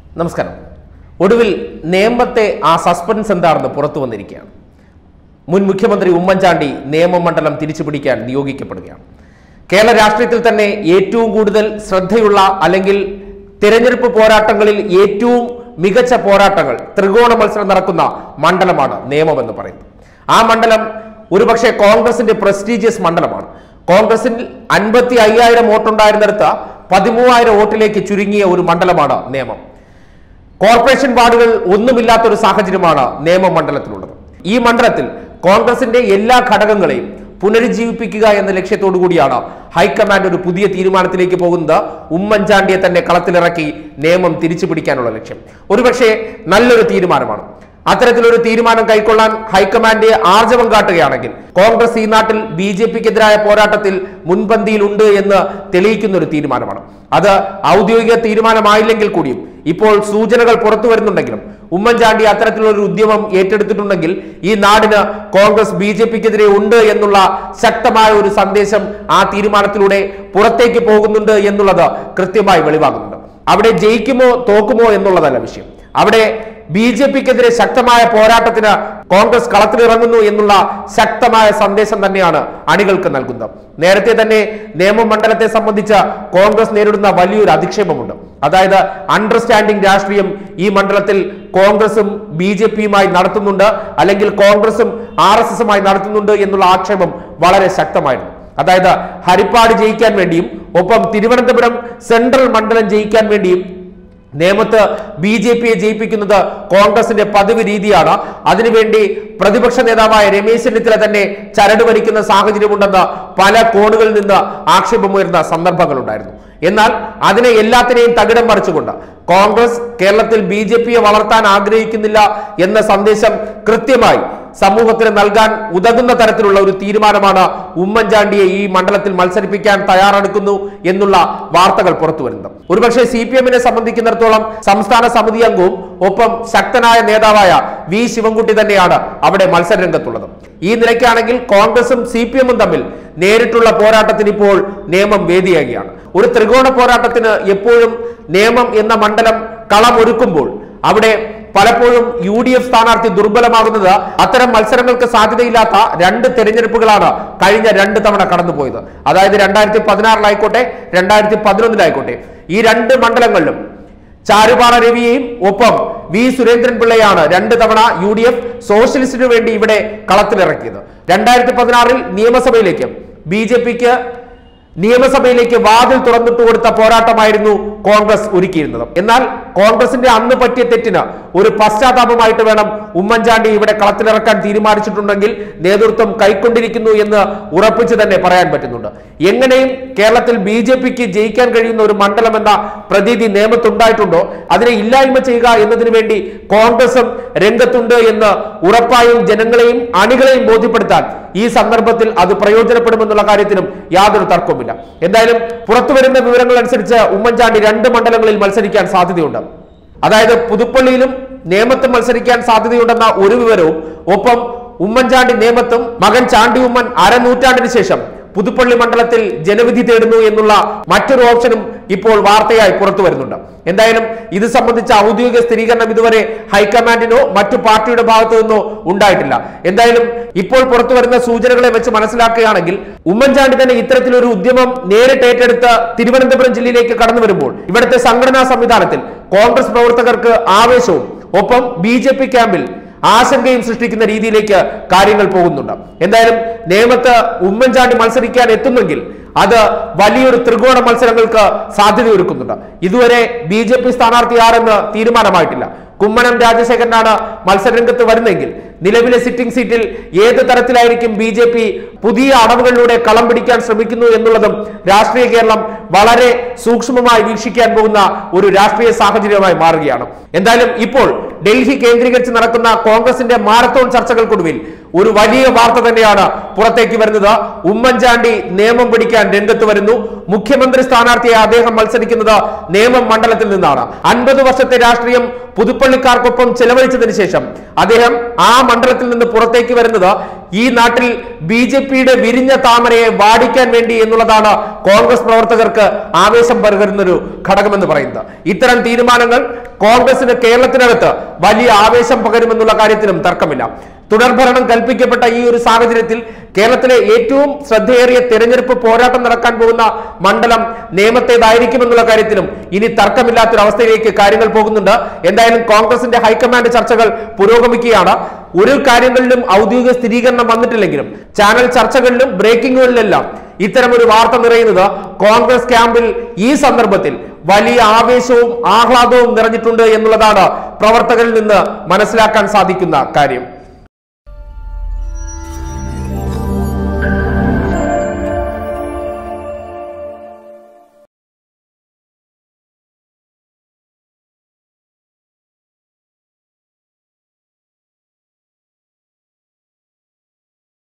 നമസ്കാരം ഒടുവിൽ നേമത്തെ ആ സസ്പെൻസ് എന്താണെന്ന് പുറത്തു വന്നിരിക്കുകയാണ് മുൻ മുഖ്യമന്ത്രി ഉമ്മൻചാണ്ടി നിയമമണ്ഡലം തിരിച്ചുപിടിക്കാൻ നിയോഗിക്കപ്പെടുകയാണ് കേരള രാഷ്ട്രീയത്തിൽ തന്നെ ഏറ്റവും കൂടുതൽ ശ്രദ്ധയുള്ള അല്ലെങ്കിൽ തിരഞ്ഞെടുപ്പ് പോരാട്ടങ്ങളിൽ ഏറ്റവും മികച്ച പോരാട്ടങ്ങൾ ത്രികോണ മത്സരം നടക്കുന്ന മണ്ഡലമാണ് നിയമം എന്ന് പറയുന്നത് ആ മണ്ഡലം ഒരുപക്ഷെ കോൺഗ്രസിന്റെ പ്രസ്റ്റീജിയസ് മണ്ഡലമാണ് കോൺഗ്രസിൽ അൻപത്തി അയ്യായിരം വോട്ടുണ്ടായിരുന്നിടത്ത് പതിമൂവായിരം വോട്ടിലേക്ക് ചുരുങ്ങിയ ഒരു മണ്ഡലമാണ് നിയമം കോർപ്പറേഷൻ വാർഡുകൾ ഒന്നുമില്ലാത്ത ഒരു സാഹചര്യമാണ് നിയമ മണ്ഡലത്തിലുള്ളത് ഈ മണ്ഡലത്തിൽ കോൺഗ്രസിന്റെ എല്ലാ ഘടകങ്ങളെയും പുനരുജ്ജീവിപ്പിക്കുക എന്ന ലക്ഷ്യത്തോടു കൂടിയാണ് ഹൈക്കമാൻഡ് ഒരു പുതിയ തീരുമാനത്തിലേക്ക് പോകുന്നത് ഉമ്മൻചാണ്ടിയെ തന്നെ കളത്തിലിറക്കി നിയമം തിരിച്ചു പിടിക്കാനുള്ള ലക്ഷ്യം ഒരുപക്ഷെ നല്ലൊരു തീരുമാനമാണ് അത്തരത്തിലൊരു തീരുമാനം കൈക്കൊള്ളാൻ ഹൈക്കമാൻഡ് ആർജവം കാട്ടുകയാണെങ്കിൽ കോൺഗ്രസ് ഈ നാട്ടിൽ ബി ജെ പിക്കെതിരായ പോരാട്ടത്തിൽ മുൻപന്തിയിലുണ്ട് എന്ന് തെളിയിക്കുന്ന ഒരു തീരുമാനമാണ് അത് ഔദ്യോഗിക തീരുമാനമായില്ലെങ്കിൽ കൂടിയും ഇപ്പോൾ സൂചനകൾ പുറത്തു വരുന്നുണ്ടെങ്കിലും ഉമ്മൻചാണ്ടി അത്തരത്തിലൊരു ഉദ്യമം ഏറ്റെടുത്തിട്ടുണ്ടെങ്കിൽ ഈ നാടിന് കോൺഗ്രസ് ബി ജെ പിക്കെതിരെ ഉണ്ട് എന്നുള്ള ശക്തമായ ഒരു സന്ദേശം ആ തീരുമാനത്തിലൂടെ പുറത്തേക്ക് പോകുന്നുണ്ട് എന്നുള്ളത് കൃത്യമായി വെളിവാകുന്നുണ്ട് അവിടെ ജയിക്കുമോ തോക്കുമോ എന്നുള്ളതല്ല വിഷയം അവിടെ ബി ജെ പിക്കെതിരെ ശക്തമായ പോരാട്ടത്തിന് കോൺഗ്രസ് കളത്തിലിറങ്ങുന്നു എന്നുള്ള ശക്തമായ സന്ദേശം തന്നെയാണ് അണികൾക്ക് നൽകുന്നത് നേരത്തെ തന്നെ നിയമമണ്ഡലത്തെ സംബന്ധിച്ച് കോൺഗ്രസ് നേരിടുന്ന വലിയൊരു അധിക്ഷേപമുണ്ട് അതായത് അണ്ടർസ്റ്റാൻഡിംഗ് രാഷ്ട്രീയം ഈ മണ്ഡലത്തിൽ കോൺഗ്രസും ബി ജെ പിയുമായി നടത്തുന്നുണ്ട് അല്ലെങ്കിൽ കോൺഗ്രസും ആർ എസ് എസുമായി നടത്തുന്നുണ്ട് എന്നുള്ള ആക്ഷേപം വളരെ ശക്തമായിരുന്നു അതായത് ഹരിപ്പാട് ജയിക്കാൻ വേണ്ടിയും ഒപ്പം തിരുവനന്തപുരം സെൻട്രൽ മണ്ഡലം ജയിക്കാൻ വേണ്ടിയും നേമത്ത് ബി ജെ പിയെ ജയിപ്പിക്കുന്നത് കോൺഗ്രസിന്റെ പതിവ് രീതിയാണ് അതിനുവേണ്ടി പ്രതിപക്ഷ നേതാവായ രമേശ് ചെന്നിത്തല തന്നെ ചരട് വലിക്കുന്ന സാഹചര്യമുണ്ടെന്ന് പല കോണുകളിൽ നിന്ന് ആക്ഷേപമുയർന്ന സന്ദർഭങ്ങളുണ്ടായിരുന്നു എന്നാൽ അതിനെ എല്ലാത്തിനെയും തകിടം മറിച്ചുകൊണ്ട് കോൺഗ്രസ് കേരളത്തിൽ ബി ജെ പിയെ വളർത്താൻ ആഗ്രഹിക്കുന്നില്ല എന്ന സന്ദേശം കൃത്യമായി സമൂഹത്തിന് നൽകാൻ ഉതകുന്ന തരത്തിലുള്ള ഒരു തീരുമാനമാണ് ഉമ്മൻചാണ്ടിയെ ഈ മണ്ഡലത്തിൽ മത്സരിപ്പിക്കാൻ തയ്യാറെടുക്കുന്നു എന്നുള്ള വാർത്തകൾ പുറത്തു വരുന്നത് ഒരുപക്ഷെ സി പി എമ്മിനെ സംബന്ധിക്കുന്നിടത്തോളം സംസ്ഥാന സമിതി അംഗവും ഒപ്പം ശക്തനായ നേതാവായ വി ശിവൻകുട്ടി തന്നെയാണ് അവിടെ മത്സര രംഗത്തുള്ളത് ഈ നിലയ്ക്കാണെങ്കിൽ കോൺഗ്രസും സി പി എമ്മും തമ്മിൽ നേരിട്ടുള്ള പോരാട്ടത്തിന് ഇപ്പോൾ നിയമം വേദിയാകുകയാണ് ഒരു ത്രികോണ പോരാട്ടത്തിന് എപ്പോഴും നിയമം എന്ന മണ്ഡലം കളമൊരുക്കുമ്പോൾ അവിടെ പലപ്പോഴും യു ഡി എഫ് സ്ഥാനാർത്ഥി ദുർബലമാകുന്നത് അത്തരം മത്സരങ്ങൾക്ക് സാധ്യതയില്ലാത്ത രണ്ട് തെരഞ്ഞെടുപ്പുകളാണ് കഴിഞ്ഞ രണ്ട് തവണ കടന്നുപോയത് അതായത് രണ്ടായിരത്തി പതിനാറിലായിക്കോട്ടെ രണ്ടായിരത്തി പതിനൊന്നിലായിക്കോട്ടെ ഈ രണ്ട് മണ്ഡലങ്ങളിലും ചാരുപാറ രവിയെയും ഒപ്പം വി സുരേന്ദ്രൻ പിള്ളയാണ് രണ്ട് തവണ യു ഡി എഫ് സോഷ്യലിസ്റ്റിനു വേണ്ടി ഇവിടെ കളത്തിലിറക്കിയത് രണ്ടായിരത്തി പതിനാറിൽ നിയമസഭയിലേക്ക് ബി ജെ പിക്ക് നിയമസഭയിലേക്ക് വാതിൽ തുറന്നിട്ട് കൊടുത്ത പോരാട്ടമായിരുന്നു കോൺഗ്രസ് ഒരുക്കിയിരുന്നത് എന്നാൽ കോൺഗ്രസിന്റെ അന്ന് പറ്റിയ തെറ്റിന് ഒരു പശ്ചാത്താപമായിട്ട് വേണം ഉമ്മൻചാണ്ടി ഇവിടെ കളത്തിലിറക്കാൻ തീരുമാനിച്ചിട്ടുണ്ടെങ്കിൽ നേതൃത്വം കൈക്കൊണ്ടിരിക്കുന്നു എന്ന് ഉറപ്പിച്ച് തന്നെ പറയാൻ പറ്റുന്നുണ്ട് എങ്ങനെയും കേരളത്തിൽ ബി ജെ പിക്ക് ജയിക്കാൻ കഴിയുന്ന ഒരു മണ്ഡലം എന്ന പ്രതീതി നിയമത്തുണ്ടായിട്ടുണ്ടോ അതിനെ ഇല്ലായ്മ ചെയ്യുക എന്നതിനു വേണ്ടി കോൺഗ്രസും രംഗത്തുണ്ട് എന്ന് ഉറപ്പായും ജനങ്ങളെയും അണികളെയും ബോധ്യപ്പെടുത്താൻ ഈ സന്ദർഭത്തിൽ അത് പ്രയോജനപ്പെടുമെന്നുള്ള കാര്യത്തിനും യാതൊരു തർക്കവുമില്ല എന്തായാലും പുറത്തു വരുന്ന വിവരങ്ങൾ അനുസരിച്ച് ഉമ്മൻചാണ്ടി രണ്ട് മണ്ഡലങ്ങളിൽ മത്സരിക്കാൻ സാധ്യതയുണ്ട് അതായത് പുതുപ്പള്ളിയിലും നേമത്തും മത്സരിക്കാൻ സാധ്യതയുണ്ടെന്ന ഒരു വിവരവും ഒപ്പം ഉമ്മൻചാണ്ടി നേമത്തും മകൻ ചാണ്ടി ഉമ്മൻ അരനൂറ്റാണ്ടിന് ശേഷം പുതുപ്പള്ളി മണ്ഡലത്തിൽ ജനവിധി തേടുന്നു എന്നുള്ള മറ്റൊരു ഓപ്ഷനും ഇപ്പോൾ വാർത്തയായി പുറത്തു വരുന്നുണ്ട് എന്തായാലും ഇത് സംബന്ധിച്ച ഔദ്യോഗിക സ്ഥിരീകരണം ഇതുവരെ ഹൈക്കമാൻഡിനോ മറ്റു പാർട്ടിയുടെ ഭാഗത്തു നിന്നോ ഉണ്ടായിട്ടില്ല എന്തായാലും ഇപ്പോൾ പുറത്തു വരുന്ന സൂചനകളെ വെച്ച് മനസ്സിലാക്കുകയാണെങ്കിൽ ഉമ്മൻചാണ്ടി തന്നെ ഇത്തരത്തിലൊരു ഉദ്യമം നേരിട്ട് ഏറ്റെടുത്ത് തിരുവനന്തപുരം ജില്ലയിലേക്ക് കടന്നു വരുമ്പോൾ ഇവിടുത്തെ സംഘടനാ സംവിധാനത്തിൽ കോൺഗ്രസ് പ്രവർത്തകർക്ക് ആവേശവും ഒപ്പം ബി ജെ പി ക്യാമ്പിൽ ആശങ്കയും സൃഷ്ടിക്കുന്ന രീതിയിലേക്ക് കാര്യങ്ങൾ പോകുന്നുണ്ട് എന്തായാലും നേമത്ത് ഉമ്മൻചാണ്ടി മത്സരിക്കാൻ എത്തുന്നെങ്കിൽ അത് വലിയൊരു ത്രികോണ മത്സരങ്ങൾക്ക് സാധ്യതയൊരുക്കുന്നുണ്ട് ഇതുവരെ ബി ജെ പി സ്ഥാനാർത്ഥി ആരെന്ന് തീരുമാനമായിട്ടില്ല കുമ്മനം രാജശേഖരനാണ് മത്സരരംഗത്ത് വരുന്നെങ്കിൽ നിലവിലെ സിറ്റിംഗ് സീറ്റിൽ ഏത് തരത്തിലായിരിക്കും ബി ജെ പി പുതിയ അടവുകളിലൂടെ കളം പിടിക്കാൻ ശ്രമിക്കുന്നു എന്നുള്ളതും രാഷ്ട്രീയ കേരളം വളരെ സൂക്ഷ്മമായി വീക്ഷിക്കാൻ പോകുന്ന ഒരു രാഷ്ട്രീയ സാഹചര്യമായി മാറുകയാണ് എന്തായാലും ഇപ്പോൾ ഡൽഹി കേന്ദ്രീകരിച്ച് നടക്കുന്ന കോൺഗ്രസിന്റെ മാരത്തോൺ ചർച്ചകൾക്കൊടുവിൽ ഒരു വലിയ വാർത്ത തന്നെയാണ് പുറത്തേക്ക് വരുന്നത് ഉമ്മൻചാണ്ടി നിയമം പിടിക്കാൻ രംഗത്ത് വരുന്നു മുഖ്യമന്ത്രി സ്ഥാനാർത്ഥിയെ അദ്ദേഹം മത്സരിക്കുന്നത് നേമം മണ്ഡലത്തിൽ നിന്നാണ് അൻപത് വർഷത്തെ രാഷ്ട്രീയം പുതുപ്പള്ളിക്കാർക്കൊപ്പം ചെലവഴിച്ചതിന് ശേഷം അദ്ദേഹം ആ മണ്ഡലത്തിൽ നിന്ന് പുറത്തേക്ക് വരുന്നത് ഈ നാട്ടിൽ ബി ജെ പിയുടെ വിരിഞ്ഞ താമരയെ വാടിക്കാൻ വേണ്ടി എന്നുള്ളതാണ് കോൺഗ്രസ് പ്രവർത്തകർക്ക് ആവേശം പകരുന്ന ഒരു ഘടകമെന്ന് പറയുന്നത് ഇത്തരം തീരുമാനങ്ങൾ കോൺഗ്രസിന് കേരളത്തിനകത്ത് വലിയ ആവേശം പകരുമെന്നുള്ള കാര്യത്തിലും തർക്കമില്ല തുടർഭരണം കൽപ്പിക്കപ്പെട്ട ഈ ഒരു സാഹചര്യത്തിൽ കേരളത്തിലെ ഏറ്റവും ശ്രദ്ധേറിയ തെരഞ്ഞെടുപ്പ് പോരാട്ടം നടക്കാൻ പോകുന്ന മണ്ഡലം നിയമത്തേതായിരിക്കുമെന്നുള്ള കാര്യത്തിലും ഇനി തർക്കമില്ലാത്തൊരു അവസ്ഥയിലേക്ക് കാര്യങ്ങൾ പോകുന്നുണ്ട് എന്തായാലും കോൺഗ്രസിന്റെ ഹൈക്കമാൻഡ് ചർച്ചകൾ പുരോഗമിക്കുകയാണ് ഒരു കാര്യങ്ങളിലും ഔദ്യോഗിക സ്ഥിരീകരണം വന്നിട്ടില്ലെങ്കിലും ചാനൽ ചർച്ചകളിലും ബ്രേക്കിങ്ങുകളിലെല്ലാം ഇത്തരം ഒരു വാർത്ത നിറയുന്നത് കോൺഗ്രസ് ക്യാമ്പിൽ ഈ സന്ദർഭത്തിൽ വലിയ ആവേശവും ആഹ്ലാദവും നിറഞ്ഞിട്ടുണ്ട് എന്നുള്ളതാണ് പ്രവർത്തകരിൽ നിന്ന് മനസ്സിലാക്കാൻ സാധിക്കുന്ന കാര്യം